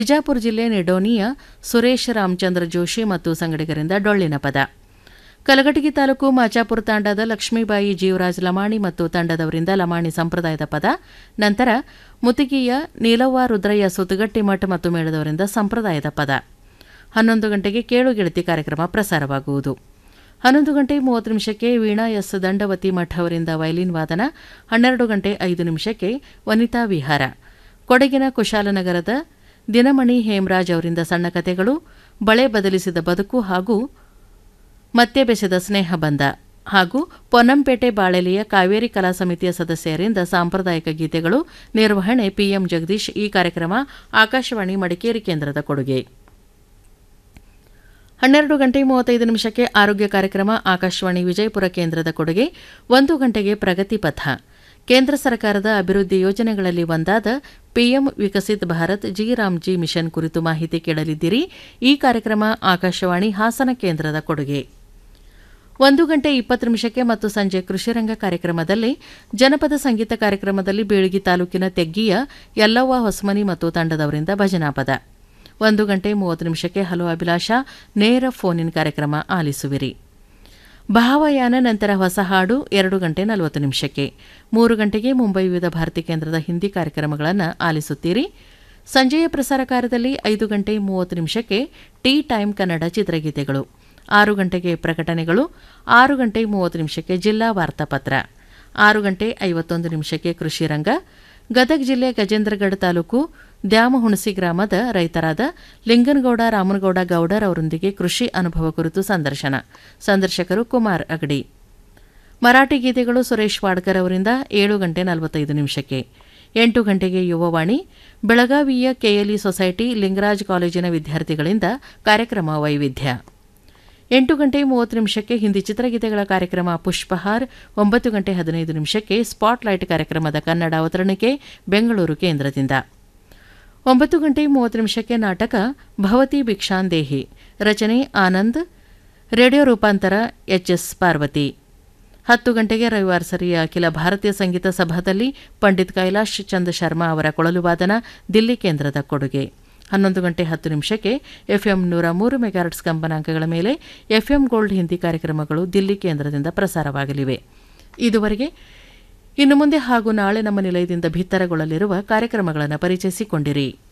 ಬಿಜಾಪುರ ಜಿಲ್ಲೆ ನಿಡೋನಿಯ ಸುರೇಶ್ ರಾಮಚಂದ್ರ ಜೋಶಿ ಮತ್ತು ಸಂಗಡಿಗರಿಂದ ಡೊಳ್ಳಿನ ಪದ ಕಲಘಟಗಿ ತಾಲೂಕು ಮಾಚಾಪುರ ತಾಂಡದ ಲಕ್ಷ್ಮೀಬಾಯಿ ಜೀವರಾಜ್ ಲಮಾಣಿ ಮತ್ತು ತಂಡದವರಿಂದ ಲಮಾಣಿ ಸಂಪ್ರದಾಯದ ಪದ ನಂತರ ಮುತಿಗಿಯ ನೀಲವ್ವ ರುದ್ರಯ್ಯ ಸುತ್ತಗಟ್ಟಿಮಠ ಮತ್ತು ಮೇಳದವರಿಂದ ಸಂಪ್ರದಾಯದ ಪದ ಹನ್ನೊಂದು ಗಂಟೆಗೆ ಕೇಳು ಗೆಳತಿ ಕಾರ್ಯಕ್ರಮ ಪ್ರಸಾರವಾಗುವುದು ಹನ್ನೊಂದು ಗಂಟೆ ಮೂವತ್ತು ನಿಮಿಷಕ್ಕೆ ವೀಣಾ ಎಸ್ ದಂಡವತಿ ಮಠ ಅವರಿಂದ ವಯಲಿನ್ ವಾದನ ಹನ್ನೆರಡು ಗಂಟೆ ಐದು ನಿಮಿಷಕ್ಕೆ ವನಿತಾ ವಿಹಾರ ಕೊಡಗಿನ ಕುಶಾಲನಗರದ ದಿನಮಣಿ ಹೇಮರಾಜ್ ಅವರಿಂದ ಸಣ್ಣ ಕಥೆಗಳು ಬಳೆ ಬದಲಿಸಿದ ಬದುಕು ಹಾಗೂ ಮತ್ತೆ ಬೆಸೆದ ಸ್ನೇಹ ಬಂಧ ಹಾಗೂ ಪೊನ್ನಂಪೇಟೆ ಬಾಳೆಲೆಯ ಕಾವೇರಿ ಕಲಾ ಸಮಿತಿಯ ಸದಸ್ಯರಿಂದ ಸಾಂಪ್ರದಾಯಿಕ ಗೀತೆಗಳು ನಿರ್ವಹಣೆ ಪಿಎಂ ಜಗದೀಶ್ ಈ ಕಾರ್ಯಕ್ರಮ ಆಕಾಶವಾಣಿ ಮಡಿಕೇರಿ ಕೇಂದ್ರದ ಕೊಡುಗೆ ಹನ್ನೆರಡು ಗಂಟೆ ಮೂವತ್ತೈದು ನಿಮಿಷಕ್ಕೆ ಆರೋಗ್ಯ ಕಾರ್ಯಕ್ರಮ ಆಕಾಶವಾಣಿ ವಿಜಯಪುರ ಕೇಂದ್ರದ ಕೊಡುಗೆ ಒಂದು ಗಂಟೆಗೆ ಪ್ರಗತಿ ಪಥ ಕೇಂದ್ರ ಸರ್ಕಾರದ ಅಭಿವೃದ್ಧಿ ಯೋಜನೆಗಳಲ್ಲಿ ಒಂದಾದ PM Viksit Bharat G Ramji mission ಕುರಿತು ಮಾಹಿತಿ ಕೇಳಲಿದ್ದೀರಿ ಈ ಕಾರ್ಯಕ್ರಮ ಆಕಾಶವಾಣಿ ಹಾಸನ ಕೇಂದ್ರದ ಕೊಡುಗೆ ಒಂದು ಗಂಟೆ ಇಪ್ಪತ್ತು ನಿಮಿಷಕ್ಕೆ ಮತ್ತು ಸಂಜೆ ಕೃಷಿರಂಗ ಕಾರ್ಯಕ್ರಮದಲ್ಲಿ ಜನಪದ ಸಂಗೀತ ಕಾರ್ಯಕ್ರಮದಲ್ಲಿ ಬೀಳಗಿ ತಾಲೂಕಿನ ತೆಗ್ಗಿಯ ಯಲ್ಲವ್ವ ಹೊಸಮನಿ ಮತ್ತು ತಂಡದವರಿಂದ ಭಜನಾ ಪದ ಒಂದು ಗಂಟೆ ಮೂವತ್ತು ನಿಮಿಷಕ್ಕೆ ಹಲೋ ಅಭಿಲಾಷ ನೇರ ಫೋನ್ ಇನ್ ಕಾರ್ಯಕ್ರಮ ಆಲಿಸುವಿರಿ ಭಾವಯಾನ ನಂತರ ಹೊಸ ಹಾಡು ಎರಡು ಗಂಟೆ ನಲವತ್ತು ನಿಮಿಷಕ್ಕೆ ಮೂರು ಗಂಟೆಗೆ ಮುಂಬೈ ವಿವಿಧ ಭಾರತಿ ಕೇಂದ್ರದ ಹಿಂದಿ ಕಾರ್ಯಕ್ರಮಗಳನ್ನು ಆಲಿಸುತ್ತೀರಿ ಸಂಜೆಯ ಪ್ರಸಾರ ಕಾರ್ಯದಲ್ಲಿ ಐದು ಗಂಟೆ ಮೂವತ್ತು ನಿಮಿಷಕ್ಕೆ ಟೀ ಟೈಮ್ ಕನ್ನಡ ಚಿತ್ರಗೀತೆಗಳು ಆರು ಗಂಟೆಗೆ ಪ್ರಕಟಣೆಗಳು ಆರು ಗಂಟೆ ಮೂವತ್ತು ನಿಮಿಷಕ್ಕೆ ಜಿಲ್ಲಾ ವಾರ್ತಾಪತ್ರ ಆರು ಗಂಟೆ ಐವತ್ತೊಂದು ನಿಮಿಷಕ್ಕೆ ಕೃಷಿ ರಂಗ ಗದಗ ಜಿಲ್ಲೆ ಗಜೇಂದ್ರಗಢ ತಾಲೂಕು ದ್ಯಾಮಹುಣಸಿ ಗ್ರಾಮದ ರೈತರಾದ ಲಿಂಗನಗೌಡ ರಾಮನಗೌಡ ಗೌಡರ್ ಅವರೊಂದಿಗೆ ಕೃಷಿ ಅನುಭವ ಕುರಿತು ಸಂದರ್ಶನ ಸಂದರ್ಶಕರು ಕುಮಾರ್ ಅಗಡಿ ಮರಾಠಿ ಗೀತೆಗಳು ಸುರೇಶ್ ವಾಡ್ಕರ್ ಅವರಿಂದ ಏಳು ಗಂಟೆ ನಲವತ್ತೈದು ನಿಮಿಷಕ್ಕೆ ಎಂಟು ಗಂಟೆಗೆ ಯುವವಾಣಿ ಬೆಳಗಾವಿಯ ಕೆಎಲ್ಇ ಸೊಸೈಟಿ ಲಿಂಗರಾಜ್ ಕಾಲೇಜಿನ ವಿದ್ಯಾರ್ಥಿಗಳಿಂದ ಕಾರ್ಯಕ್ರಮ ವೈವಿಧ್ಯ ಎಂಟು ಗಂಟೆ ಮೂವತ್ತು ನಿಮಿಷಕ್ಕೆ ಹಿಂದಿ ಚಿತ್ರಗೀತೆಗಳ ಕಾರ್ಯಕ್ರಮ ಪುಷ್ಪಹಾರ್ ಒಂಬತ್ತು ಗಂಟೆ ಹದಿನೈದು ನಿಮಿಷಕ್ಕೆ ಸ್ಪಾಟ್ಲೈಟ್ ಕಾರ್ಯಕ್ರಮದ ಕನ್ನಡ ಅವತರಣಿಕೆ ಬೆಂಗಳೂರು ಕೇಂದ್ರದಿಂದ ಒಂಬತ್ತು ಗಂಟೆ ಮೂವತ್ತು ನಿಮಿಷಕ್ಕೆ ನಾಟಕ ಭವತಿ ಭಿಕ್ಷಾಂದೇಹಿ ರಚನೆ ಆನಂದ್ ರೇಡಿಯೋ ರೂಪಾಂತರ ಎಚ್ಎಸ್ ಪಾರ್ವತಿ ಹತ್ತು ಗಂಟೆಗೆ ರವಿವಾರ ಸರಿಯ ಅಖಿಲ ಭಾರತೀಯ ಸಂಗೀತ ಸಭಾದಲ್ಲಿ ಪಂಡಿತ್ ಕೈಲಾಶ್ ಚಂದ್ ಶರ್ಮಾ ಅವರ ಕೊಳಲು ವಾದನ ದಿಲ್ಲಿ ಕೇಂದ್ರದ ಕೊಡುಗೆ ಹನ್ನೊಂದು ಗಂಟೆ ಹತ್ತು ನಿಮಿಷಕ್ಕೆ ಎಫ್ಎಂ ನೂರ ಮೂರು ಮೆಗಾಹರ್ಟ್ಸ್ ಕಂಪನಾಂಕಗಳ ಮೇಲೆ ಎಫ್ಎಂ ಗೋಲ್ಡ್ ಹಿಂದಿ ಕಾರ್ಯಕ್ರಮಗಳು ದಿಲ್ಲಿ ಕೇಂದ್ರದಿಂದ ಪ್ರಸಾರವಾಗಲಿವೆ ಇದುವರೆಗೆ ಇನ್ನು ಮುಂದೆ ಹಾಗೂ ನಾಳೆ ನಮ್ಮ ನಿಲಯದಿಂದ ಬಿತ್ತರಗೊಳ್ಳಲಿರುವ ಕಾರ್ಯಕ್ರಮಗಳನ್ನು ಪರಿಚಯಿಸಿಕೊಂಡಿರಿ